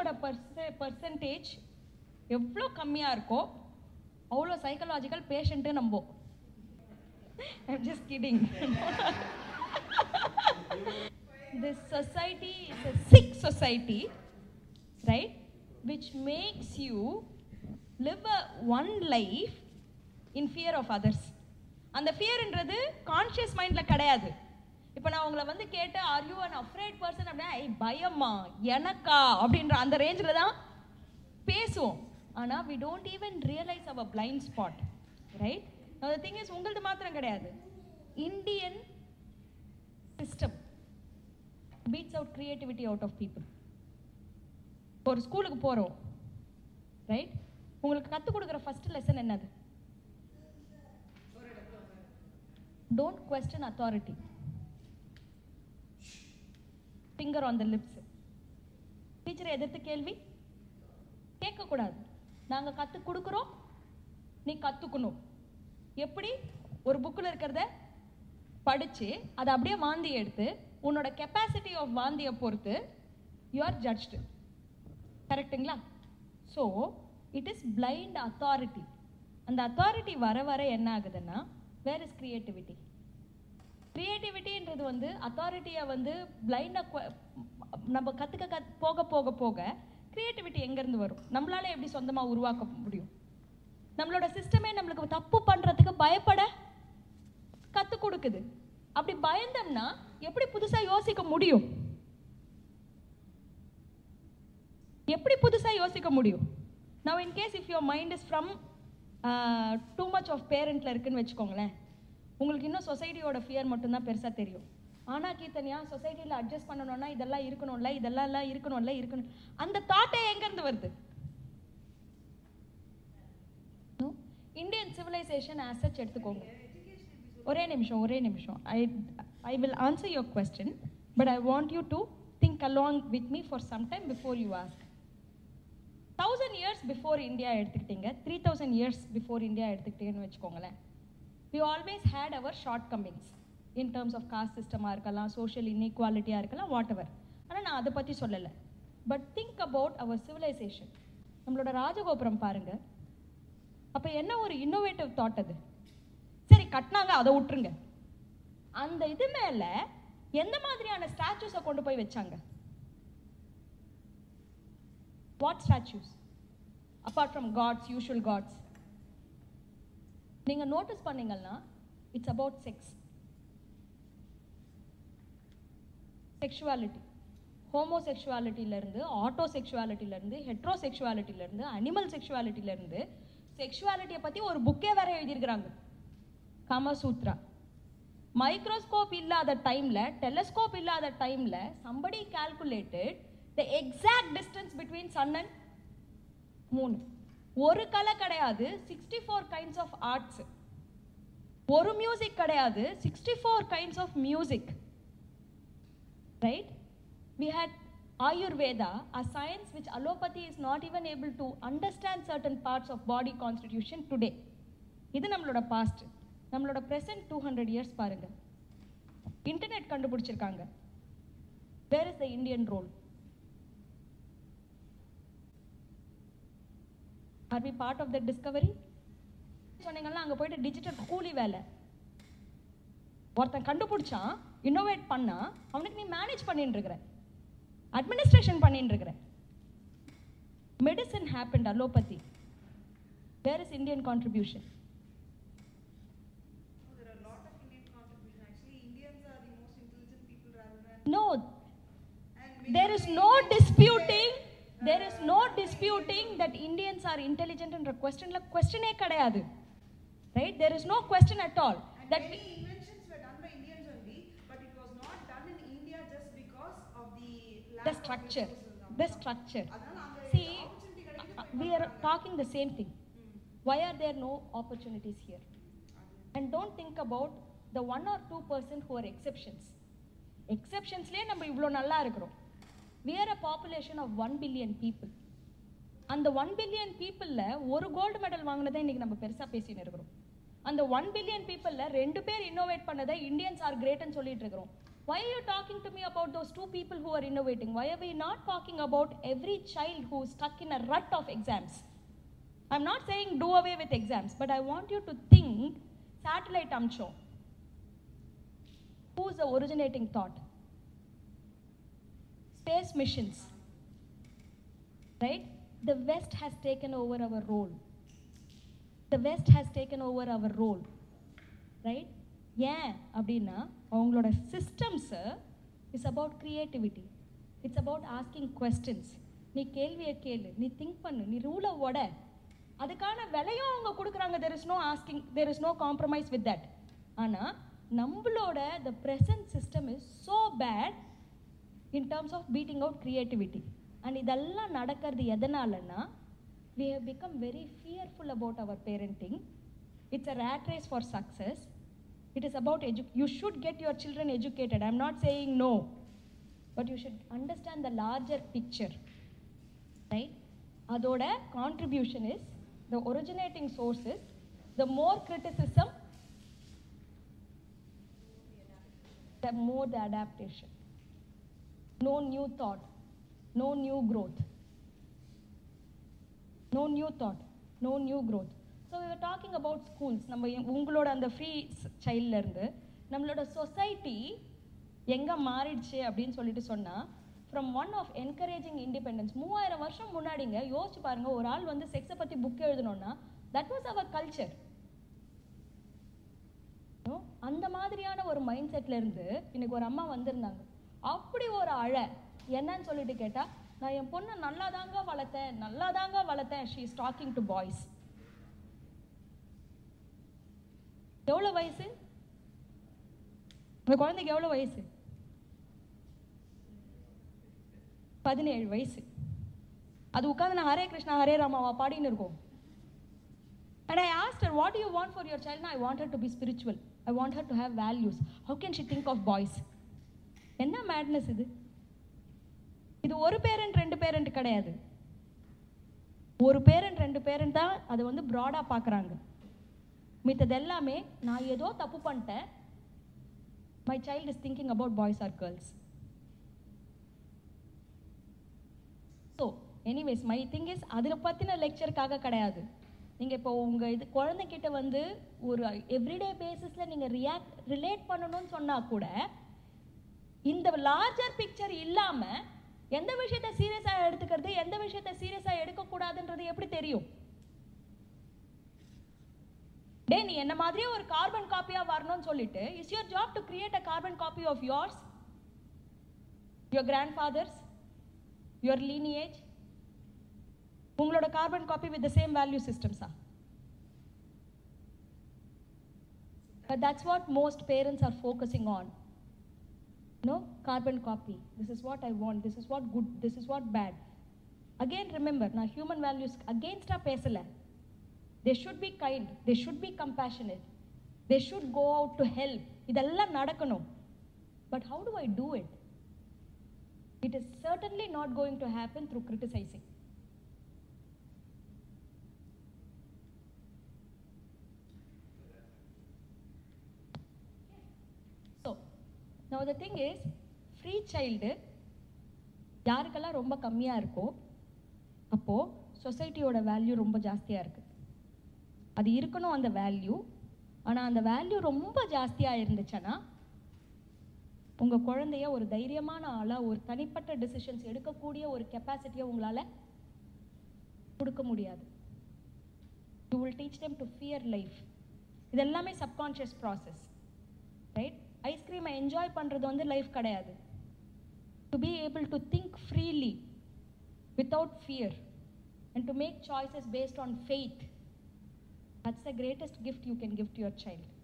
சொசைட்டியோட பர்ச percentage எவ்வளோ கம்மியாக இருக்கோ அவ்வளோ சைக்கலாஜிக்கல் பேஷண்ட்டு நம்போம் I'm just kidding. this society is a sick society, right? Which makes you live a one life in fear of others. அந்த ஃபியர்ன்றது conscious மைண்டில் கிடையாது இப்போ நான் உங்களை வந்து கேட்டு are you an afraid person அப்படின்னா ஐ பயமா எனக்கா அப்படின்ற அந்த ரேஞ்சில் தான் பேசுவோம் ஆனால் we don't even realise our blind spot right the thing is உங்களது மாத்திரம் கிடையாது Indian system beats out creativity out of people ஒரு ஸ்கூலுக்கு போகிறோம் ரைட் உங்களுக்கு கற்றுக் கொடுக்குற ஃபர்ஸ்ட் லெசன் என்னது don't question authority finger on the lips டீச்சரை எதிர்த்து கேள்வி கேட்கக்கூடாது நாங்கள் கற்றுக் கொடுக்குறோம் நீ கற்றுக்கணும் எப்படி ஒரு புக்கில் இருக்கிறத படித்து அதை அப்படியே வாந்தி எடுத்து உன்னோட கெப்பாசிட்டி ஆஃப் வாந்தியை பொறுத்து யூ ஆர் ஜட்ஜ்டு கரெக்டுங்களா so it is blind authority அந்த அத்தாரிட்டி வர வர என்ன ஆகுதுன்னா வேர் இஸ் கிரியேட்டிவிட்டி கிரியேட்டிவிட்டின்றது வந்து அத்தாரிட்டியை வந்து பிளைண்டாக நம்ம கற்றுக்க கத் போக போக போக கிரியேட்டிவிட்டி எங்கேருந்து வரும் நம்மளால எப்படி சொந்தமாக உருவாக்க முடியும் நம்மளோட சிஸ்டமே நம்மளுக்கு தப்பு பண்ணுறதுக்கு பயப்பட கற்றுக் கொடுக்குது அப்படி பயந்தோம்னா எப்படி புதுசாக யோசிக்க முடியும் எப்படி புதுசாக யோசிக்க முடியும் now in case if your mind is from too much of பேரண்ட்ல இருக்குன்னு வச்சுக்கோங்களேன் உங்களுக்கு இன்னும் சொசைட்டியோட ஃபியர் மட்டும்தான் பெருசாக தெரியும் ஆனால் கீர்த்தனியா சொசைட்டியில் அட்ஜஸ்ட் பண்ணணும்னா இதெல்லாம் இருக்கணும்ல இதெல்லாம் எல்லாம் இருக்கணும்ல இருக்கணும் அந்த தாட்டே எங்கேருந்து வருது இந்தியன் சிவிலைசேஷன் ஆஸ் சச் எடுத்துக்கோங்க ஒரே நிமிஷம் ஒரே நிமிஷம் I I will answer your question but I want you to think along with me for some time before you ask thousand years before India எடுத்துக்கிட்டீங்க three thousand years before India எடுத்துக்கிட்டீங்கன்னு வச்சுக்கோங்களேன் we always had our shortcomings in terms of caste சிஸ்டமாக இருக்கலாம் social இன்இக்வாலிட்டியாக இருக்கலாம் what ever ஆனால் நான் அதை பற்றி சொல்லலை but think about our civilisation நம்மளோட ராஜகோபுரம் பாருங்க அப்போ என்ன ஒரு இன்னோவேட்டிவ் தாட் அது சரி கட்டினாங்க அதை விட்டுருங்க அந்த இது மேல எந்த மாதிரியான ஸ்டாச்சூஸை கொண்டு போய் வச்சாங்க what statues apart from gods usual gods நீங்க நோட்டீஸ் பண்ணீங்கன்னா இட்ஸ் அபவுட் செக்ஸ் செக்ஷுவாலிட்டி ஹோமோசெக்ஷுவாலிட்டியிலேருந்து ஆட்டோ செக்ஷுவாலிட்டியிலேருந்து ஹெட்ரோ செக்ஷுவாலிட்டியிலேருந்து அனிமல் செக்ஷுவாலிட்டியிலேருந்து செக்ஷுவாலிட்டியை பற்றி ஒரு புக்கே வேற எழுதியிருக்கிறாங்க காமசூத்ரா மைக்ரோஸ்கோப் இல்லாத டைமில் டெலஸ்கோப் இல்லாத டைமில் somebody calculated the exact distance between sun and மூணு ஒரு கலை கிடையாது sixty four kinds of arts ஒரு மியூசிக் கிடையாது sixty four kinds of music right? We had Ayurveda, a science which allopathy is not even able to understand certain parts of body constitution today. இது நம்மளோட past நம்மளோட present two hundred years பாருங்க internet கண்டுபிடிச்சிருக்காங்க where is the Indian role are we part of the discovery சொன்னீங்கன்னா அங்கே போயிட்டு digital கூலி வேலை ஒருத்தன் கண்டுபிடிச்சான் இன்னோவேட் பண்ணா அவனுக்கு நீ மேனேஜ் பண்ணிட்டு இருக்கிற அட்மினிஸ்ட்ரேஷன் பண்ணிட்டு இருக்கிற medicine happen allopathy where is Indian contribution There are a lot of Indian contribution. Actually, Indians are the most intelligent people rather than. No And there is no disputing there is no disputing that indians are intelligent என்ற questionல questionே கிடையாது right there is no question at all And that many inventions were done by Indians only, but it was not done in India just because of the lack the of structure resources. the structure அதனால அங்க see opportunity கிடைக்குது uh, போய் we are talking the same thing why are there no opportunities here and don't think about the one or two percent who are exceptions எக்ஸெப்ஷன்ஸ்லேயே நம்ம இவ்வளோ நல்லா இருக்கிறோம் we are a population of one billion people அந்த one billion பீப்புளில் ஒரு gold medal வாங்கினதை இன்னைக்கு நம்ம பெருசாக பேசின்னு இருக்கிறோம் அந்த ஒன் பில்லியன் பீப்புளில் ரெண்டு பேர் இன்னோவேட் பண்ணதை இந்தியன்ஸ் ஆர் கிரேட்னு சொல்லிட்டு இருக்கிறோம் why are you talking to me about those two people who are innovating why are we not talking about every child who is stuck in a rut of exams i'm not saying do away with exams but i want you to think satellite amcham who's the originating thought space missions right the west has taken over our role the west has taken over our role right ஏன் அப்படின்னா அவங்களோட systems is about creativity it's about asking questions நீ கேள்வியை கேளு நீ think பண்ணு நீ ரூலை உட அதுக்கான விலையும் அவங்க கொடுக்குறாங்க there is no asking there is no compromise with that ஆனால் நம்மளோட the present system is so bad in terms of beating out creativity and இதெல்லாம் நடக்கிறது எதனாலன்னா we have become very fearful about our parenting it's a rat race for success it is about edu- you should get your children educated i'm not saying no but you should understand the larger picture right அதோட contribution is the originating sources the more criticism the more the adaptation no new thought no new growth no new thought no new growth so we were talking about schools நம்ம எ- உங்களோட அந்த free சைல்ட்ல இருந்து நம்மளோட society எங்க மாறிடுச்சு அப்படின்னு சொல்லிட்டு சொன்னா from one of encouraging independence மூவாயிரம் வருஷம் முன்னாடிங்க யோசிச்சு பாருங்க ஒரு ஆள் வந்து செக்ஸை பத்தி புக் எழுதணும்னா தட் வாஸ் அவர் கல்ச்சர் அந்த மாதிரியான ஒரு மைண்ட் செட்ல இருந்து இன்னைக்கு ஒரு அம்மா வந்திருந்தாங்க அப்படி ஒரு அழ என்னன்னு சொல்லிட்டு கேட்டா நான் என் பொண்ணை நல்லா தாங்க வளர்த்தேன் நல்லா தாங்க வளர்த்தேன் she is talking to boys எவ்வளோ வயசு அந்த குழந்தைக்கு எவ்வளோ வயசு பதினேழு வயசு அது உட்காந்து நான் ஹரே கிருஷ்ணா ஹரே ராமாவா பாடின்னு இருக்கோம் And I asked her, What do you want for your child? No, I want her to be spiritual. I want her to have values. How can she think of boys? என்ன மேட்னஸ் இது இது ஒரு பேரண்ட் ரெண்டு parent கிடையாது ஒரு parent ரெண்டு parent தான் அதை வந்து ப்ராடாக பார்க்குறாங்க மித்தது எல்லாமே நான் ஏதோ தப்பு பண்ணிட்டேன் my child is thinking about boys or girls so anyways my thing is அதில் பற்றின லெக்சருக்காக கிடையாது நீங்கள் இப்போ உங்கள் இது குழந்தைகிட்ட வந்து ஒரு எவ்ரிடே பேசிஸில் நீங்கள் ரியாக்ட் ரிலேட் பண்ணணும்னு சொன்னால் கூட இந்த லார்ஜர் பிக்சர் இல்லாமல் எந்த விஷயத்த சீரியஸாக எடுத்துக்கிறது எந்த விஷயத்த சீரியஸாக எடுக்கக்கூடாதுன்றது எப்படி தெரியும் டேய் நீ என்ன மாதிரியே ஒரு கார்பன் காப்பியாக வரணும்னு சொல்லிட்டு is your job to create a carbon copy of yours your grandfathers your lineage உங்களோட carbon copy with the same value சிஸ்டம்ஸா But that's what most parents are focusing on. No, carbon copy. This is what I want. This is what good. This is what bad. Again, remember, now human values against our pesala. They should be kind. They should be compassionate. They should go out to help. இதெல்லாம் நடக்கணும் But how do I do it? It is certainly not going to happen through criticizing. So, now the thing is, free child யாருக்கெல்லாம் ரொம்ப கம்மியாக இருக்கோ அப்போது சொசைட்டியோட value ரொம்ப ஜாஸ்தியாக இருக்குது அது இருக்கணும் அந்த வேல்யூ ஆனால் அந்த வேல்யூ ரொம்ப ஜாஸ்தியாக இருந்துச்சுன்னா உங்கள் குழந்தைய ஒரு தைரியமான ஆளாக ஒரு தனிப்பட்ட டிசிஷன்ஸ் எடுக்கக்கூடிய ஒரு கெப்பாசிட்டியை உங்களால் கொடுக்க முடியாது you will teach them to fear life இது எல்லாமே சப்கான்ஷியஸ் ப்ராசஸ் ரைட் ஐஸ்கிரீமை என்ஜாய் பண்ணுறது வந்து லைஃப் கிடையாது to be able to think freely without fear and to make choices based on faith that's the greatest gift you can gift your child